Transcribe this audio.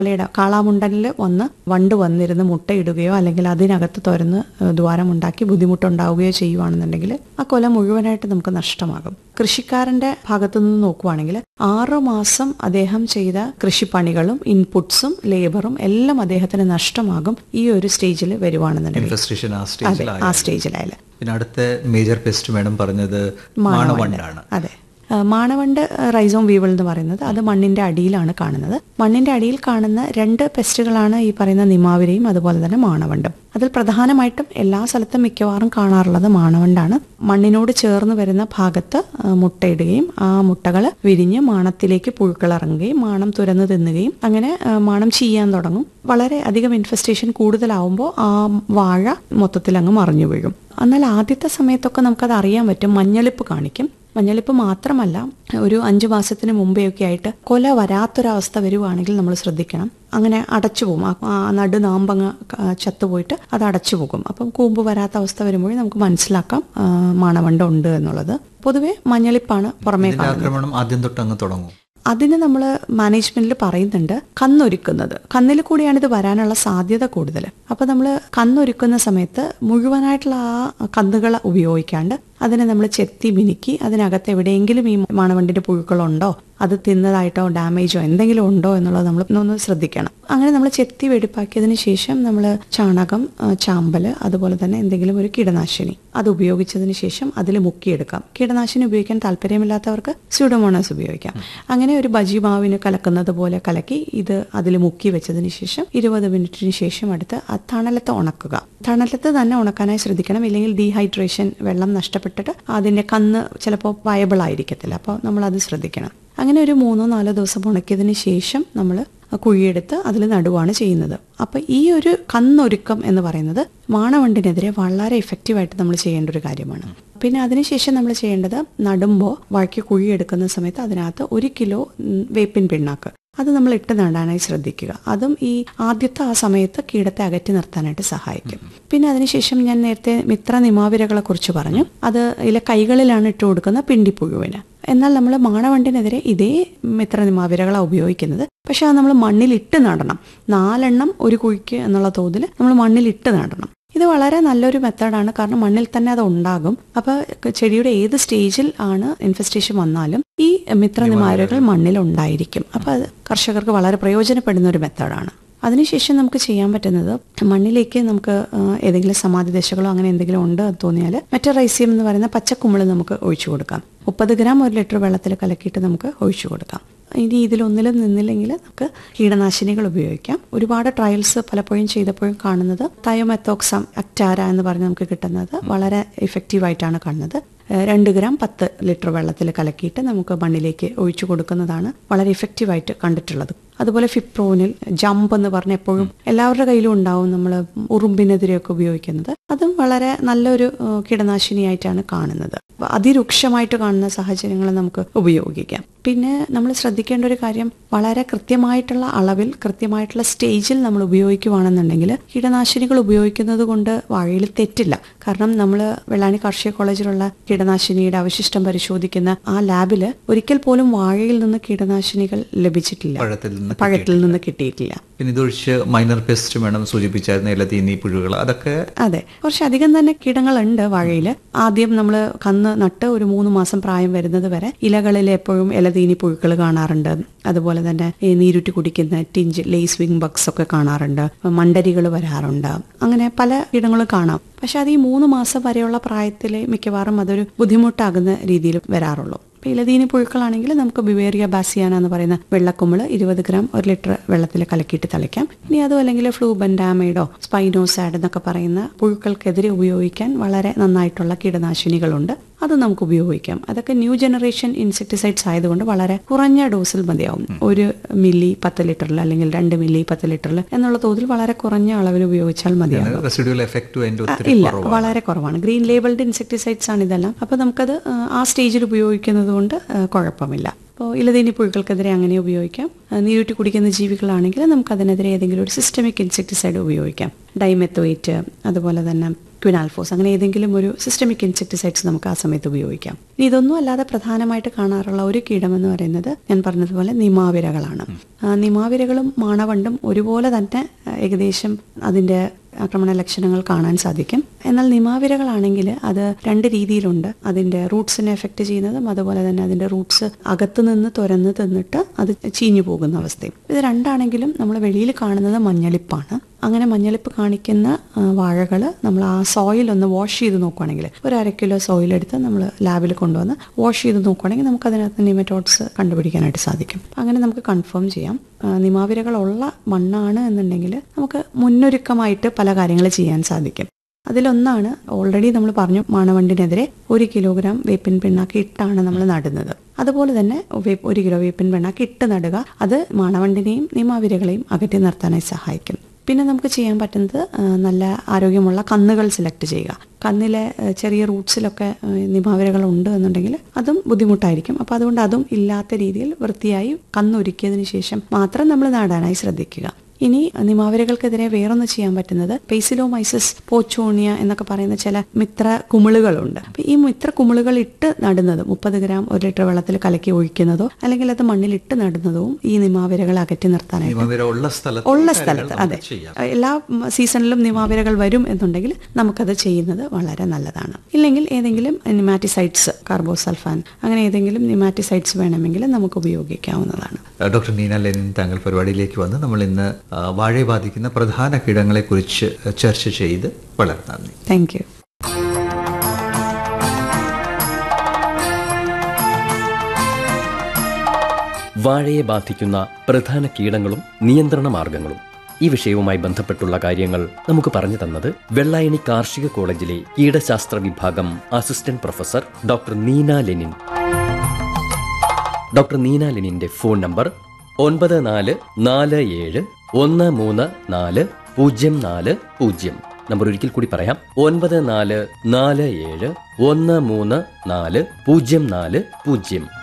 കൊലയുടെ കാളാമുണ്ടനിൽ വന്ന് വണ്ട് വന്നിരുന്ന് മുട്ടയിടുകയോ അല്ലെങ്കിൽ അതിനകത്ത് തുറന്ന് ഏഹ്, ദ്വാരമുണ്ടാക്കി ബുദ്ധിമുട്ടുണ്ടാവുകയോ ചെയ്യുവാണെന്നുണ്ടെങ്കിൽ ആ കൊല മുഴുവനായിട്ട് നമുക്ക് നഷ്ടമാകും കൃഷിക്കാരന്റെ ഭാഗത്തു നിന്ന് നോക്കുവാണെങ്കിൽ ആറു മാസം അദ്ദേഹം ചെയ്ത കൃഷിപ്പണികളും ഇൻപുട്സും ലേബറും എല്ലാം അദ്ദേഹത്തിന് നഷ്ടമാകും ഈ ഒരു സ്റ്റേജിൽ വരുവാണെന്നുണ്ടെങ്കിൽ ഇൻഫെസ്ട്രേഷൻ ആ അതെ സ്റ്റേജിലായ ആ സ്റ്റേജിലായാലും പിന്നെ അടുത്ത മേജർ പെസ്റ്റ് മേഡം പറഞ്ഞത് മാണവണ്ടാണ് അതെ ആ, മാണവണ്ട് റൈസോം വീവൽ എന്ന് പറയുന്നത് അത് മണ്ണിന്റെ അടിയിലാണ് കാണുന്നത് മണ്ണിന്റെ അടിയിൽ കാണുന്ന രണ്ട് പെസ്റ്റുകളാണ് ഈ പറയുന്ന നിമാവിരയും അതുപോലെ തന്നെ മാണവണ്ടും അതിൽ പ്രധാനമായിട്ടും എല്ലാ സ്ഥലത്തും മിക്കവാറും കാണാറുള്ളത് മാണവണ്ടാണ് മണ്ണിനോട് ചേർന്ന് വരുന്ന ഭാഗത്ത് ആ, മുട്ടയിടുകയും ആ മുട്ടകൾ വിരിഞ്ഞ് മാണത്തിലേക്ക് പുഴുക്കൾ ഇറങ്ങുകയും മാണം തുരന്ന് തിന്നുകയും അങ്ങനെ ആ, മാണം ചെയ്യാൻ തുടങ്ങും വളരെ അധികം ഇൻഫെസ്റ്റേഷൻ കൂടുതലാവുമ്പോൾ ആ വാഴ മൊത്തത്തിൽ അങ്ങ് മറിഞ്ഞു വീഴും എന്നാൽ ആദ്യത്തെ സമയത്തൊക്കെ നമുക്കത് അറിയാൻ പറ്റും മഞ്ഞളിപ്പ് കാണിക്കും മഞ്ഞളിപ്പ് മാത്രമല്ല ഒരു അഞ്ചു മാസത്തിന് മുമ്പെയൊക്കെ ആയിട്ട് കൊല വരാത്തൊരവസ്ഥ വരുവാണെങ്കിൽ നമ്മൾ ശ്രദ്ധിക്കണം അങ്ങനെ അടച്ചു പോകും ആ- ആ നടു നാമ്പങ്ങ് ക- ചത്തുപോയിട്ട് അത് അടച്ചു പോകും അപ്പം കൂമ്പ് വരാത്ത അവസ്ഥ വരുമ്പോഴേ നമുക്ക് മനസ്സിലാക്കാം ആ, മാണവണ്ട ഉണ്ട് എന്നുള്ളത് പൊതുവെ മഞ്ഞളിപ്പാണ് പുറമേ ഇതിന്റെ കാണുന്നത് ആക്രമണം ആദ്യം തൊട്ട് അങ്ങ് തുടങ്ങും അതിന് നമ്മൾ മാനേജ്മെന്റിൽ പറയുന്നുണ്ട് കന്നൊരുക്കുന്നത് കന്നിൽ കൂടിയാണ് ഇത് വരാനുള്ള സാധ്യത കൂടുതൽ അപ്പൊ നമ്മൾ കന്നൊരുക്കുന്ന സമയത്ത് മുഴുവനായിട്ടുള്ള ആ കന്നുകൾ ഉപയോഗിക്കാണ്ട് അതിനെ നമ്മൾ ചെത്തി മിനുക്കി അതിനകത്ത് എവിടെയെങ്കിലും ഈ മണവണ്ടിന്റെ പുഴുക്കളുണ്ടോ അത് തിന്നതായിട്ടോ ഡാമേജോ എന്തെങ്കിലും ഉണ്ടോ എന്നുള്ളത് നമ്മൾ ഒന്ന് ശ്രദ്ധിക്കണം അങ്ങനെ നമ്മൾ ചെത്തി വെടിപ്പാക്കിയതിന് ശേഷം നമ്മൾ ചാണകം ആ, ചാമ്പല് അതുപോലെ തന്നെ എന്തെങ്കിലും ഒരു കീടനാശിനി അത് ഉപയോഗിച്ചതിന് ശേഷം അതിൽ മുക്കിയെടുക്കാം കീടനാശിനി ഉപയോഗിക്കാൻ താല്പര്യമില്ലാത്തവർക്ക് സ്യൂഡോമോണാസ് ഉപയോഗിക്കാം അങ്ങനെ ഒരു ബജി മാവിന് കലക്കുന്നത് പോലെ കലക്കി ഇത് അതിൽ മുക്കി വെച്ചതിന് ശേഷം ഇരുപത് മിനിറ്റിന് ശേഷം അടുത്ത് ആ തണലത്ത് ഉണക്കുക തണലത്ത് തന്നെ ഉണക്കാനായി ശ്രദ്ധിക്കണം ഇല്ലെങ്കിൽ ഡീഹൈഡ്രേഷൻ വെള്ളം നഷ്ടപ്പെട്ടിട്ട് അതിന്റെ കന്ന് ചിലപ്പോൾ വയബിൾ ആയിരിക്കത്തില്ല അപ്പോൾ നമ്മൾ അത് ശ്രദ്ധിക്കണം അങ്ങനെ ഒരു മൂന്നോ നാലോ ദിവസം ഉണക്കിയതിന് ശേഷം നമ്മൾ കുഴിയെടുത്ത് അതിൽ നടുവാണ് ചെയ്യുന്നത് അപ്പൊ ഈ ഒരു കന്നൊരുക്കം എന്ന് പറയുന്നത് മാണവണ്ടിനെതിരെ വളരെ എഫക്റ്റീവായിട്ട് നമ്മൾ ചെയ്യേണ്ട ഒരു കാര്യമാണ് പിന്നെ അതിനുശേഷം നമ്മൾ ചെയ്യേണ്ടത് നടുമ്പോൾ വഴക്കി കുഴിയെടുക്കുന്ന സമയത്ത് അതിനകത്ത് ഒരു കിലോ ഉം, വേപ്പിൻ പിണ്ണാക്ക് അത് നമ്മൾ ഇട്ട് നടാനായി ശ്രദ്ധിക്കുക അതും ഈ ആദ്യത്തെ ആ സമയത്ത് കീടത്തെ അകറ്റി നിർത്താനായിട്ട് സഹായിക്കും പിന്നെ അതിനുശേഷം ഞാൻ നേരത്തെ മിത്ര നിമാവിരകളെ കുറിച്ച് പറഞ്ഞു അത് ഇല കൈകളിലാണ് ഇട്ട് കൊടുക്കുന്ന പിണ്ടിപ്പുഴുവിന് എന്നാൽ നമ്മൾ മാണവണ്ടിനെതിരെ ഇതേ മിത്ര നിമാവിരകളാണ് ഉപയോഗിക്കുന്നത് പക്ഷെ അത് നമ്മൾ മണ്ണിലിട്ട് നടണം നാലെണ്ണം ഒരു കുഴിക്ക് എന്നുള്ള തോതിൽ നമ്മൾ മണ്ണിലിട്ട് നടണം ഇത് വളരെ നല്ലൊരു മെത്തേഡാണ് കാരണം മണ്ണിൽ തന്നെ അത് ഉണ്ടാകും അപ്പൊ ചെടിയുടെ ഏത് സ്റ്റേജിൽ ആണ് ഇൻഫെസ്റ്റേഷൻ വന്നാലും ഈ മിത്ര നിമാവിരകൾ മണ്ണിൽ ഉണ്ടായിരിക്കും അപ്പൊ അത് കർഷകർക്ക് വളരെ പ്രയോജനപ്പെടുന്ന ഒരു മെത്തേഡാണ് അതിനുശേഷം നമുക്ക് ചെയ്യാൻ പറ്റുന്നത് മണ്ണിലേക്ക് നമുക്ക് ആ, ഏതെങ്കിലും സമാധി ദശകളോ അങ്ങനെ എന്തെങ്കിലും ഉണ്ട് എന്ന് തോന്നിയാൽ മെറ്ററൈസിയം എന്ന് പറയുന്ന പച്ചക്കുമ്പിൾ നമുക്ക് ഒഴിച്ചു കൊടുക്കാം മുപ്പത് ഗ്രാം ഒരു ലിറ്റർ വെള്ളത്തിൽ കലക്കിയിട്ട് നമുക്ക് ഒഴിച്ചു കൊടുക്കാം ഇനി ഇതിലൊന്നിലും നിന്നില്ലെങ്കിൽ നമുക്ക് കീടനാശിനികൾ ഉപയോഗിക്കാം ഒരുപാട് ട്രയൽസ് പലപ്പോഴും ചെയ്തപ്പോഴും കാണുന്നത് തയോമെത്തോക്സം അക്ടാര എന്ന് പറഞ്ഞ് നമുക്ക് കിട്ടുന്നത് വളരെ എഫക്റ്റീവ് ആയിട്ടാണ് കാണുന്നത് ഏഹ് രണ്ട് ഗ്രാം പത്ത് ലിറ്റർ വെള്ളത്തിൽ കലക്കിയിട്ട് നമുക്ക് മണ്ണിലേക്ക് ഒഴിച്ചു കൊടുക്കുന്നതാണ് വളരെ എഫക്റ്റീവായിട്ട് കണ്ടിട്ടുള്ളത് അതുപോലെ ഫിപ്രോനിൽ ജമ്പ് എന്ന് പറഞ്ഞ എപ്പോഴും എല്ലാവരുടെ കയ്യിലും ഉണ്ടാവും നമ്മൾ ഉറുമ്പിനെതിരെയൊക്കെ ഉപയോഗിക്കുന്നത് അതും വളരെ നല്ലൊരു ഏഹ് കീടനാശിനിയായിട്ടാണ് കാണുന്നത് അപ്പൊ അതിരൂക്ഷമായിട്ട് കാണുന്ന സാഹചര്യങ്ങൾ നമുക്ക് ഉപയോഗിക്കാം പിന്നെ നമ്മൾ ശ്രദ്ധിക്കേണ്ട ഒരു കാര്യം വളരെ കൃത്യമായിട്ടുള്ള അളവിൽ കൃത്യമായിട്ടുള്ള സ്റ്റേജിൽ നമ്മൾ ഉപയോഗിക്കുകയാണെന്നുണ്ടെങ്കിൽ കീടനാശിനികൾ ഉപയോഗിക്കുന്നത് കൊണ്ട് വാഴയിൽ തെറ്റില്ല കാരണം നമ്മൾ വെള്ളാണി കാർഷിക കോളേജിലുള്ള കീടനാശിനിയുടെ അവശിഷ്ടം പരിശോധിക്കുന്ന ആ ലാബിൽ ഒരിക്കൽ പോലും വാഴയിൽ നിന്ന് കീടനാശിനികൾ ലഭിച്ചിട്ടില്ല പഴത്തിൽ നിന്ന് പഴത്തിൽ നിന്ന് കിട്ടിയിട്ടില്ല പിന്നെ ഇതൊഴിച്ച് മൈനർ പെസ്റ്റ് മേഡം സൂചിപ്പിച്ചായിരുന്ന ഇലതീനി പുഴുകൾ അതൊക്കെ അതെ കുറച്ചധികം തന്നെ കീടങ്ങളുണ്ട് വാഴയിൽ ആദ്യം നമ്മൾ കന്ന് നട്ട് ഒരു മൂന്ന് മാസം പ്രായം വരുന്നത് വരെ ഇലകളിൽ എപ്പോഴും ഇലതീനി പുഴുക്കൾ കാണാറുണ്ട് അതുപോലെ തന്നെ ഈ നീരുറ്റി കുടിക്കുന്ന ടിഞ്ച് ലേസ് വിങ് ബഗ്സ് ഒക്കെ കാണാറുണ്ട് മണ്ടരികൾ വരാറുണ്ട് അങ്ങനെ പല കീടങ്ങളും കാണാം പക്ഷെ അത് ഈ മൂന്ന് മാസം വരെയുള്ള പ്രായത്തിൽ മിക്കവാറും അതൊരു ബുദ്ധിമുട്ടാകുന്ന രീതിയിൽ വരാറുള്ളൂ ഇപ്പൊ ഇലതീനി പുഴുക്കളാണെങ്കിൽ നമുക്ക് ബിവേറിയ ബാസിയാന എന്ന് പറയുന്ന വെള്ളക്കുമ്പിള് ഇരുപത് ഗ്രാം ഒരു ലിറ്റർ വെള്ളത്തിൽ കലക്കിയിട്ട് തളിക്കാം ഇനി അതും അല്ലെങ്കിൽ ഫ്ലൂബൻഡാമൈഡോ സ്പൈനോസാഡ് എന്നൊക്കെ പറയുന്ന പുഴുക്കൾക്കെതിരെ ഉപയോഗിക്കാൻ വളരെ നന്നായിട്ടുള്ള കീടനാശിനികളുണ്ട് അത് നമുക്ക് ഉപയോഗിക്കാം അതൊക്കെ ന്യൂ ജനറേഷൻ ഇൻസെക്ടിസൈഡ്സ് ആയതുകൊണ്ട് വളരെ കുറഞ്ഞ ഡോസിൽ മതിയാവും ഒരു മില്ലി പത്ത് ലിറ്ററിൽ അല്ലെങ്കിൽ രണ്ട് മില്ലി പത്ത് ലിറ്ററിൽ എന്നുള്ള തോതിൽ വളരെ കുറഞ്ഞ അളവിൽ ഉപയോഗിച്ചാൽ മതിയാവും റെസിഡ്യൂൽ എഫക്റ്റും അതിന്റെ ഒത്തിരി ഇല്ല കുറവാണ് വളരെ കുറവാണ് ഗ്രീൻ ലേബിൾഡ് ഇൻസെക്ടിസൈഡ്സ് ആണ് ഇതെല്ലാം അപ്പൊ നമുക്കത് ആ, ആ സ്റ്റേജിൽ ഉപയോഗിക്കുന്നത് കൊണ്ട് ആ, കുഴപ്പമില്ല അപ്പോൾ ഇലതീനി പുഴുക്കൾക്കെതിരെ അങ്ങനെ ഉപയോഗിക്കാം ആ, നീരൂറ്റി കുടിക്കുന്ന ജീവികളാണെങ്കിൽ നമുക്ക് അതിനെതിരെ ഏതെങ്കിലും ഒരു സിസ്റ്റമിക് ഇൻസെക്ടിസൈഡ് ഉപയോഗിക്കാം ഡൈമെത്തോയിറ്റ് അതുപോലെ തന്നെ ക്വിനാൽഫോസ് അങ്ങനെ ഏതെങ്കിലും ഒരു സിസ്റ്റമിക് ഇൻസെക്ടിസൈഡ്സ് നമുക്ക് ആ സമയത്ത് ഉപയോഗിക്കാം ഇനി ഇതൊന്നും അല്ലാതെ പ്രധാനമായിട്ട് കാണാറുള്ള ഒരു കീടമെന്ന് പറയുന്നത് ഞാൻ പറഞ്ഞതുപോലെ നിമാവിരകളാണ് ആ, നിമാവിരകളും മാണവണ്ടും ഒരുപോലെ തന്നെ ആ, ഏകദേശം അതിന്റെ ആക്രമണ ലക്ഷണങ്ങൾ കാണാൻ സാധിക്കും എന്നാൽ നിമാവിരകളാണെങ്കിൽ അത് രണ്ട് രീതിയിലുണ്ട് അതിന്റെ റൂട്ട്സിനെ എഫക്റ്റ് ചെയ്യുന്നതും അതുപോലെ തന്നെ അതിന്റെ റൂട്ട്സ് അകത്ത് നിന്ന് തുരന്ന് തിന്നിട്ട് അത് ചീഞ്ഞു പോകുന്ന അവസ്ഥയും ഇത് രണ്ടാണെങ്കിലും നമ്മൾ വെളിയിൽ കാണുന്നത് മഞ്ഞളിപ്പാണ് അങ്ങനെ മഞ്ഞളിപ്പ് കാണിക്കുന്ന വാഴകൾ നമ്മൾ ആ സോയിൽ ഒന്ന് വാഷ് ചെയ്ത് നോക്കുവാണെങ്കിൽ ഒരു അര കിലോ സോയിൽ എടുത്ത് നമ്മൾ ലാബിൽ കൊണ്ടുവന്ന് വാഷ് ചെയ്ത് നോക്കുവാണെങ്കിൽ നമുക്ക് അതിനകത്ത് നിമറ്റോഡ്സ് കണ്ടുപിടിക്കാനായിട്ട് സാധിക്കും അപ്പം അങ്ങനെ നമുക്ക് കൺഫേം ചെയ്യാം ആ, നിമാവിരകളുള്ള മണ്ണാണ് എന്നുണ്ടെങ്കിൽ നമുക്ക് മുന്നൊരുക്കമായിട്ട് പല കാര്യങ്ങൾ ചെയ്യാൻ സാധിക്കും അതിലൊന്നാണ് ഓൾറെഡി നമ്മൾ പറഞ്ഞു മാണവണ്ടിനെതിരെ ഒരു കിലോഗ്രാം വേപ്പിൻ പിണ്ണാക്ക് ഇട്ടാണ് നമ്മൾ നടുന്നത് അതുപോലെ തന്നെ വേ- ഒരു കിലോ വേപ്പിൻ പിണ്ണാക്ക് ഇട്ട് നടുക അത് മാണവണ്ടിനെയും നിമാവിരകളെയും അകറ്റി നിർത്താനായി സഹായിക്കും പിന്നെ നമുക്ക് ചെയ്യാൻ പറ്റുന്നത് ആ, നല്ല ആരോഗ്യമുള്ള കന്നുകൾ സെലക്ട് ചെയ്യുക കന്നിലെ ആ, ചെറിയ റൂട്ട്സിലൊക്കെ ആ, നിമാവിരകൾ ഉണ്ട് എന്നുണ്ടെങ്കിൽ അതും ബുദ്ധിമുട്ടായിരിക്കും അപ്പോൾ അതുകൊണ്ട് അതും ഇല്ലാത്ത രീതിയിൽ വൃത്തിയായി കന്നൊരുക്കിയതിന് ശേഷം മാത്രം നമ്മൾ നടാനായി ശ്രദ്ധിക്കുക ഇനി നിമാവരകൾക്കെതിരെ വേറൊന്ന് ചെയ്യാൻ പറ്റുന്നത് പെയ്സിലോമൈസിസ് പോച്ചോണിയ എന്നൊക്കെ പറയുന്ന ചില മിത്ര കുമിളുകളുണ്ട് അപ്പൊ ഈ മിത്ര കുമിളുകൾ ഇട്ട് നടുന്നത് മുപ്പത് ഗ്രാം ഒരു ലിറ്റർ വെള്ളത്തിൽ കലക്കി ഒഴിക്കുന്നതോ അല്ലെങ്കിൽ അത് മണ്ണിലിട്ട് നടുന്നതും ഈ നിമാവിരകൾ അകറ്റി നിർത്താനായിട്ട് നിയമവിര ഉള്ള സ്ഥലത്ത് ഉള്ള ഈ കാര്യങ്ങൾ സ്ഥലത്ത് നമുക്ക് അതെ ചെയ്യാം എല്ലാ ഉം, സീസണിലും നിമാവിരകൾ വരും എന്നുണ്ടെങ്കിൽ നമുക്കത് ചെയ്യുന്നത് വളരെ നല്ലതാണ് ഇല്ലെങ്കിൽ ഏതെങ്കിലും നിമാറ്റിസൈഡ്സ് കാർബോസൾഫാൻ അങ്ങനെ ഏതെങ്കിലും നിമാറ്റിസൈഡ്സ് വേണമെങ്കിൽ നമുക്ക് ഉപയോഗിക്കാവുന്നതാണ് ആ, ഡോക്ടർ നീന ലെനിൻ താങ്കൾ പരിപാടിയിലേക്ക് വന്ന് നമ്മൾ ഇന്ന് ആ, വാഴയെ ബാധിക്കുന്ന പ്രധാന കീടങ്ങളെക്കുറിച്ച് ചർച്ച ചെയ്ത് വളരെ നന്ദി താങ്ക് യു വാഴയെ ബാധിക്കുന്ന പ്രധാന കീടങ്ങളും നിയന്ത്രണ മാർഗങ്ങളും ഈ വിഷയവുമായി ബന്ധപ്പെട്ടുള്ള കാര്യങ്ങൾ നമുക്ക് പറഞ്ഞു തന്നത് വെള്ളായണി കാർഷിക കോളേജിലെ കീടശാസ്ത്ര വിഭാഗം assistant professor doctor Neena Lenin doctor Neena ലെനിന്റെ ഫോൺ നമ്പർ ഒൻപത് നാല് നാല് ഏഴ് ഒന്ന് മൂന്ന് നാല് പൂജ്യം നാല് പൂജ്യം നമ്പർ ഒരിക്കൽ കൂടി പറയാം ഒൻപത് നാല് നാല് ഏഴ് ഒന്ന് മൂന്ന് നാല് പൂജ്യം നാല് പൂജ്യം